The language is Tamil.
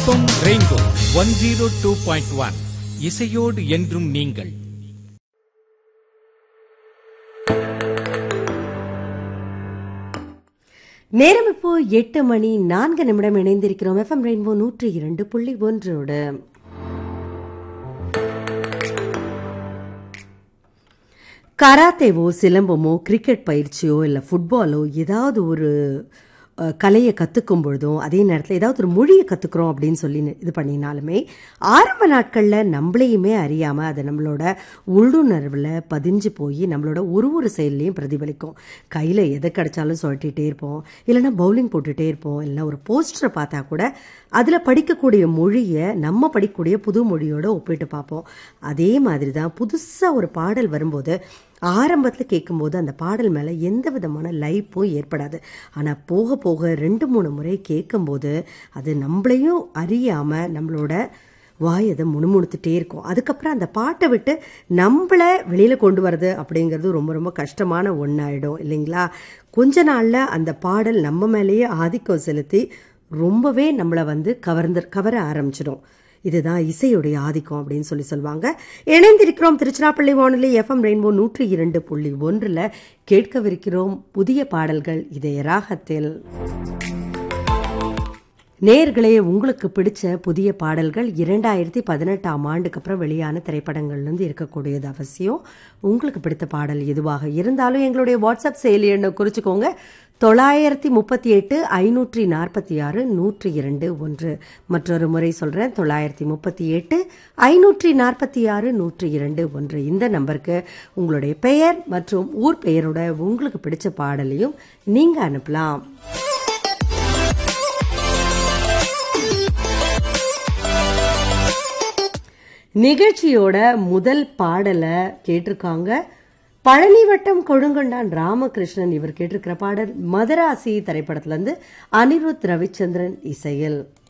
FM rainbow one zero two point one இசையோடு என்றும் நீங்கள் நேரம் இப்போ எட்டு மணி நான்கு நிமிடம் இணைந்திருக்கிறோம் எஃப்எம் ரெயின்போ நூற்றி இரண்டு புள்ளி ஒன்றோடு கராத்தேவோ சிலம்பமோ கிரிக்கெட் பயிற்சியோ இல்லை ஃபுட்பாலோ ஏதாவது ஒரு அஹ், கலையை கற்றுக்கும் பொழுதும் அதே நேரத்தில் ஏதாவது ஒரு மொழியை கற்றுக்குறோம் அப்படின்னு சொல்லி இது பண்ணினாலுமே ஆரம்ப நாட்களில் நம்மளையுமே அறியாமல் அது நம்மளோட உள்ளுணர்வில் பதிஞ்சு போய் நம்மளோட ஒரு ஒரு செயல்லையும் பிரதிபலிக்கும் கையில் எதை கிடைச்சாலும் சொல்லிட்டே இருப்போம் இல்லைன்னா பவுலிங் போட்டுகிட்டே இருப்போம் இல்லைன்னா ஒரு போஸ்டரை பார்த்தா கூட அதில் படிக்கக்கூடிய மொழியை நம்ம படிக்கக்கூடிய புது மொழியோட ஒப்பிட்டு பார்ப்போம் அதே மாதிரி தான் புதுசாக ஒரு பாடல் வரும்போது ஆரம்பத்தில் கேட்கும்போது அந்த பாடல் மேலே எந்த விதமான லைப்பும் ஏற்படாது ஆனால் போக போக ரெண்டு மூணு முறை கேட்கும்போது அது நம்மளையும் அறியாமல் நம்மளோட வாய் அதை முணுமுணுத்துட்டே இருக்கும் அதுக்கப்புறம் அந்த பாட்டை விட்டு நம்மளை வெளியில் கொண்டு வர்றது அப்படிங்கிறது ரொம்ப ரொம்ப கஷ்டமான ஒன்றாயிடும் இல்லைங்களா கொஞ்ச நாளில் அந்த பாடல் நம்ம மேலேயே ஆதிக்கம் செலுத்தி ரொம்பவே நம்மளை வந்து கவர்ந்து கவர ஆரம்பிச்சிடும் இதுதான் இசையுடைய ஆதிக்கம் அப்படின்னு சொல்லி சொல்லுவாங்க இணைந்திருக்கிறோம் திருச்சிராப்பள்ளி வானொலி எஃப்எம் ரெயின்போ நூற்றி இரண்டு புள்ளி ஒன்றில் கேட்கவிருக்கிறோம் புதிய பாடல்கள் இதய ராகத்தில் நேர்களே உங்களுக்கு பிடிச்ச புதிய பாடல்கள் இரண்டாயிரத்தி பதினெட்டாம் ஆண்டுக்கு அப்புறம் வெளியான திரைப்படங்கள்லேருந்து இருக்கக்கூடியது அவசியம் உங்களுக்கு பிடித்த பாடல் எதுவாக இருந்தாலும் எங்களுடைய வாட்ஸ்அப் செயலி எண்ணை குறிச்சுக்கோங்க தொள்ளாயிரத்தி முப்பத்தி எட்டு ஐநூற்றி நாற்பத்தி ஆறு நூற்றி இரண்டு ஒன்று மற்றொரு முறை சொல்கிறேன் தொள்ளாயிரத்தி முப்பத்தி எட்டு ஐநூற்றி நாற்பத்தி ஆறு நூற்றி இரண்டு ஒன்று இந்த நம்பருக்கு உங்களுடைய பெயர் மற்றும் ஊர் பெயரோட உங்களுக்கு பிடிச்ச பாடலையும் நீங்கள் அனுப்பலாம் நிகழ்ச்சியோட முதல் பாடலை கேட்டிருக்காங்க பழனி வட்டம் கொழுங்கொண்டான் ராமகிருஷ்ணன் இவர் கேட்டிருக்கிற பாடல் மதராசி திரைப்படத்துல இருந்து அனிருத் ரவிச்சந்திரன் இசையில்